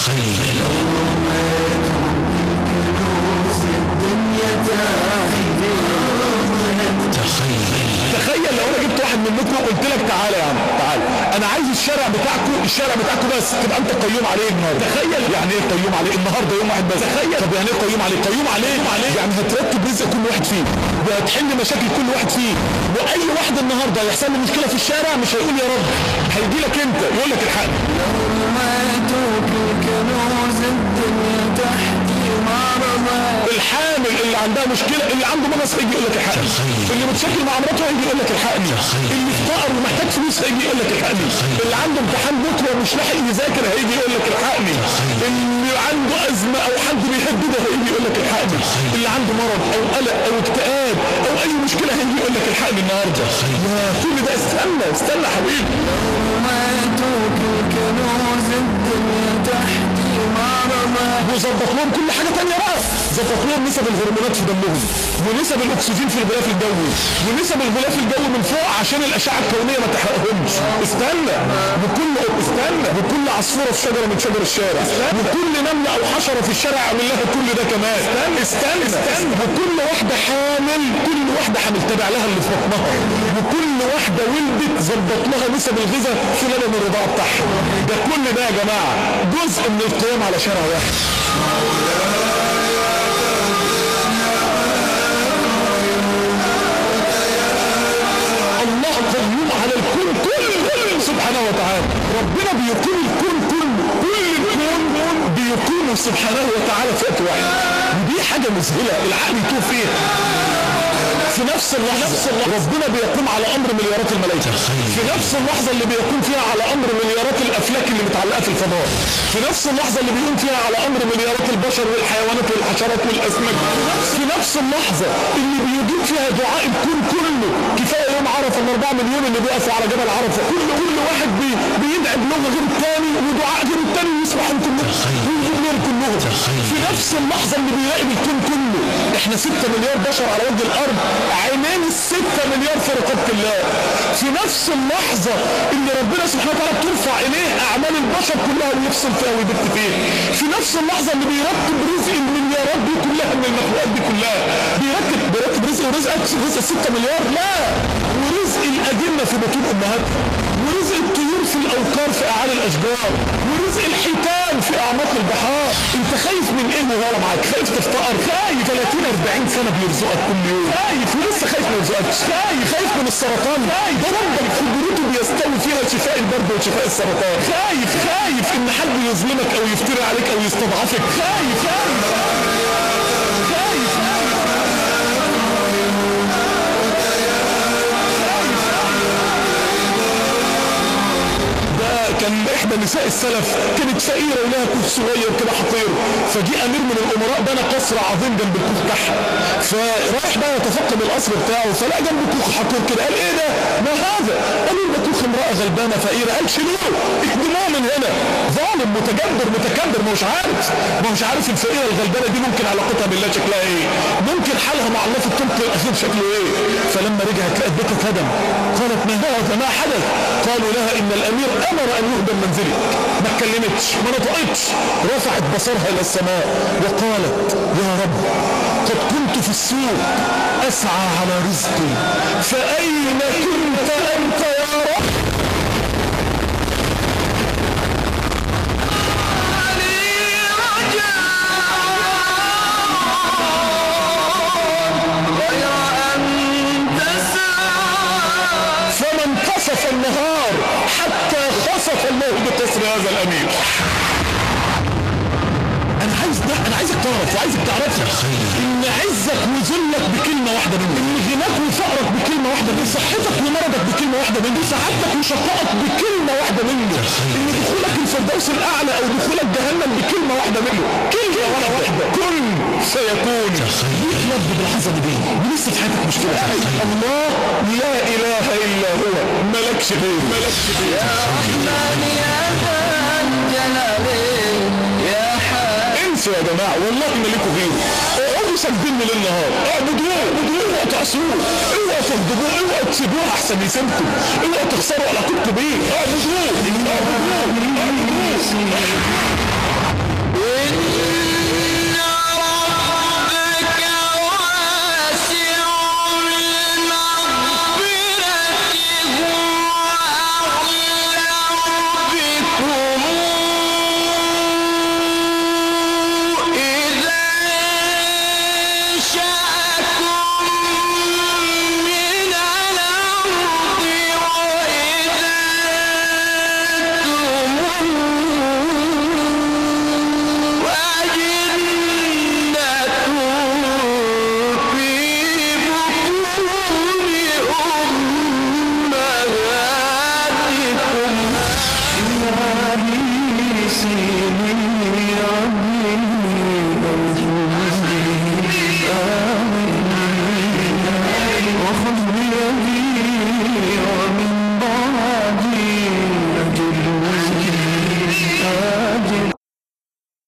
تخيل لو انا جبت واحد منكم وقلت لك تعالى يا عم تعالى انا عايز الشارع بتاعكم الشارع بتاعكم بس تبقى انت قيوم عليه النهارده تخيل يعني ايه قيوم عليه النهارده يوم واحد بس تخيل طب يعني ايه قيوم عليه قيوم عليه يعني هترتب رزق كل واحد فيه وهتحل مشاكل كل واحد فيه واي واحد النهارده يحصل له مشكله في الشارع مش هيقول يا رب هيجي لك انت يقول لك الحق الحامل اللي عندها مشكله اللي عنده مرض هيجي يقول لك الحقني اللي متشكل مع مراته هيجي يقول لك الحقني اللي افتقر ومحتاج فلوس هيجي يقول لك الحقني اللي عنده امتحان بكره ومش لاحق يذاكر هيجي يقول لك الحقني اللي عنده ازمه او حد بيهدده هيجي يقول لك الحقني اللي عنده مرض او قلق او اكتئاب او اي مشكله هيجي يقول لك الحقني النهارده يا كل ده استنى استنى يا حبيبي وظبط لهم كل حاجه تانية بقى ظبط لهم نسب الهرمونات في دمهم ونسب الاكسجين في الغلاف الجوي ونسب الغلاف الجوي من فوق عشان الاشعه الكونيه ما تحرقهمش استنى وكل استنى وكل عصفوره في شجره من شجر الشارع وكل نمله او حشره في الشارع اعمل لها كل ده كمان استنى استنى وكل واحده حامل كل واحده حامل تابع لها اللي في بطنها وكل واحده ولدت ظبط لها نسب الغذاء في لبن الرضاعه بتاعها ده كل ده يا جماعه جزء من القيام على شارع واحد الله قيوم على الكون كله سبحانه وتعالى ربنا بيقوم الكون كله كل الكون بيقوم سبحانه وتعالى في وقت واحد ودي حاجه مذهله العقل يتوه فيها في نفس اللحظة ربنا بيقوم على أمر مليارات الملائكة في نفس اللحظة اللي بيقوم فيها على أمر مليارات الأفلاك اللي متعلقة في الفضاء في نفس اللحظة اللي بيقوم فيها على أمر مليارات البشر والحيوانات والحشرات والأسماك في نفس اللحظة اللي بيجيب فيها دعاء الكون كله كفاية يوم عرفة ال 4 مليون اللي بيقفوا على جبل عرفة كل كل واحد بي بيدعي بلغة غير الثاني ودعاء غير الثاني ويسمعهم كلهم ويجيب لهم كلهم في نفس اللحظة اللي بيراقب الكون كله احنا 6 مليار بشر على وجه الأرض عينين الستة مليار في رقابة الله في نفس اللحظة اللي ربنا سبحانه وتعالى بترفع إليه أعمال البشر كلها ويفصل فيها ويبت فيها في نفس اللحظة اللي بيرتب رزق المليارات دي كلها من المخلوقات دي كلها بيرتب بيرتب رزق ورزقك رزق الستة مليار لا ورزق الأجنة في بطون أمهاتها ورزق الطيور في الأوقار في أعالي الأشجار ورزق الحيتان في أعماق البحار أنت خايف من إيه وهو معاك خايف تفتقر خايف 30 40 سنة بيرزقك كل يوم خايف ولسه خايف ما يرزقكش خايف خايف من السرطان خايف ده ربك في بيوته بيستوي فيها شفاء البرد وشفاء السرطان خايف خايف إن حد يظلمك أو يفتري عليك أو يستضعفك خايف خايف خايف ده كان احدى نساء السلف كانت فقيره ولها كوخ صغير كده حقير فجي امير من الامراء بنى قصر عظيم جنب الكوخ بتاعها فراح بقى يتفقد القصر بتاعه فلقى جنب كوخ حقير كده قال ايه ده؟ ما هذا؟ قالوا ده كوخ امراه غلبانه فقيره قال شيلوه اخدموه من هنا ظالم متجبر متكبر ما هوش عارف ما هوش عارف الفقيره الغلبانه دي ممكن علاقتها بالله شكلها ايه؟ ممكن حالها مع الله في الطب الاخير شكله ايه؟ فلما رجعت لقت بيتها اتهدم قالت ما هذا ما حدث؟ قالوا لها ان الامير امر ان يهدم منزلك ما اتكلمتش ما نطقتش رفعت بصرها الى السماء وقالت يا رب قد كنت في السوق اسعى على رزقي فاين كنت انت يا رب فما انتصف النهار حتى خسف الله بقصر هذا الامير انا عايز ده انا عايزك تعرف وعايزك تعرفها ان عزك وذلك بكلمه واحده مني ان غناك وفقرك بكلمه واحده مني صحتك ومرضك بكلمه واحده مني سعادتك وشقائك بكلمه واحده مني ان دخولك الفردوس الاعلى او دخولك جهنم بكلمه واحده منه كلمه واحده كن سيكون ليك رب بالحزن دي ولسه في حياتك مشكله الله لا اله الا هو ملكش غير ملكش غير انسوا يا جماعه والله ما لكم غيره اقعدوا ساجدين ليل نهار اعبدوه اعبدوه اوعوا تعصوه اوعوا تغضبوه اوعوا تسيبوه احسن يسيبكم اوعوا تخسروا علاقتكم بيه اعبدوه اعبدوه اعبدوه عيني عيني